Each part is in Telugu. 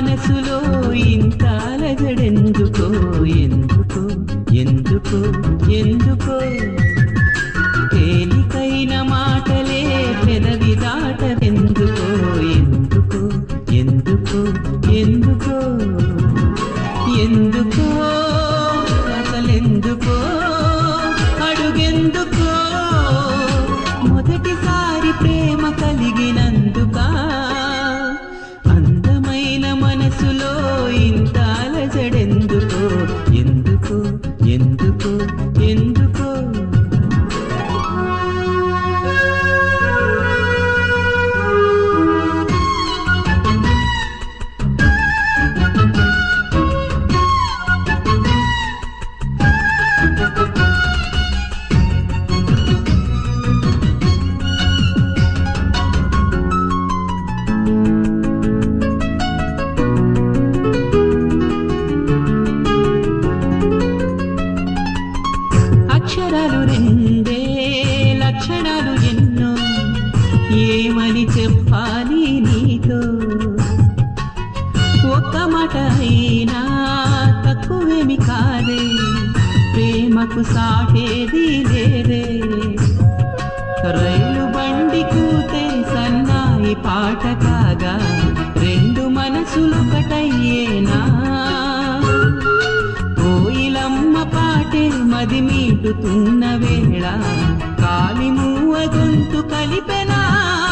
మనసులో ఇంత అలజడెందుకో ఎందుకో ఎందుకో ఎందుకో తేలికైన మాటలే పెదవి దాటవెందుకో ఎందుకో ఎందుకో ఎందుకో ఎందుకో అసలెందుకో అడుగెందుకో మొదటిసారి ప్రేమ కలిగినందుకా అందమైన మనసులో ఇంత అలజడెందుకో ఎందుకో ఎందుకో ఎందుకో అక్షరాలు రెండే లక్షణాలు ఎన్నో ఏమని చెప్పాలి నీతో ఒక్క మాట అయినా తక్కువేమి కాదే ప్రేమకు సాటేది లేదే రైలు బండి కూతే సన్నాయి పాట కాగా రెండు మనసులొకటయ్యేనా కోయిలమ్మ పాటే మది మీటుతున్న వేళ కాలి మూవ గొంతు కలిపెనా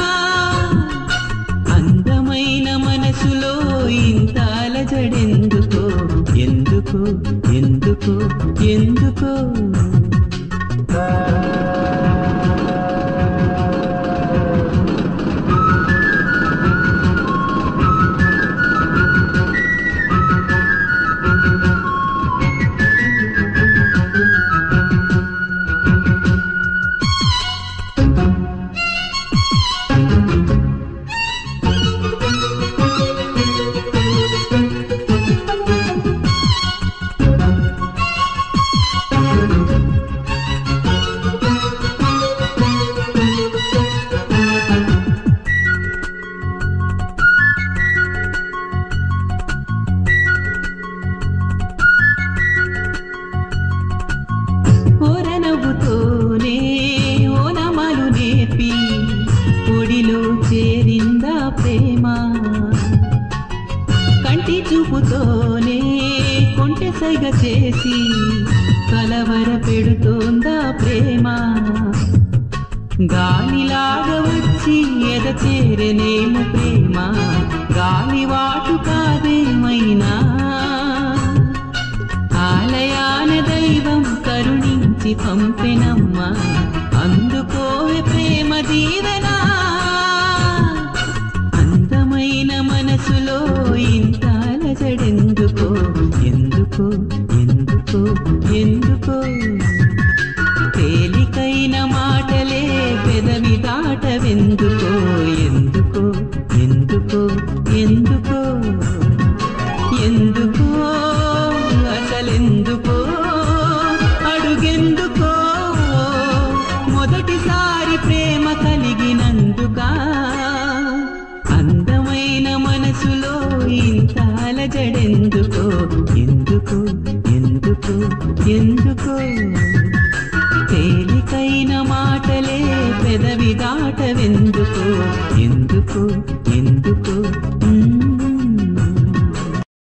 అందమైన మనసులో ఇంత అలజడెందుకో ఎందుకో ఎందుకో ఎందుకో ఓరనవ్వుతోనే ఓనమాలు నేర్పి ఒడిలో చేరిందా ప్రేమ కంటి చూపుతోనే కొంటె సైగ చేసి కలవర పెడుతోందా ప్రేమ గాలిలాగా వచ్చి ఎద చేరనేము ప్రేమ గాలివాటు కాదేమైనా ఆలయాన దైవం కరుణించి పంపెనమ్మా అందుకోవే ప్రేమ దీవెనా అందమైన మనసులో ఇంత అలజడెందుకో ఎందుకో ఎందుకో ఎందుకో తేలికైన మాటలే పెదవి దాటవెందుకో ఎందుకో ఎందుకో ఎందుకో ఎందుకో అసలెందుకో అడుగెందుకో మొదటిసారి ప్రేమ కలిగినందుకా అందమైన మనసులో ఇంత అలజడెందుకో ఎందుకో ఎందుకో ఎందుకో తేలికైన మాటలే పెదవి దాటవెందుకో ఎందుకో ఎందుకో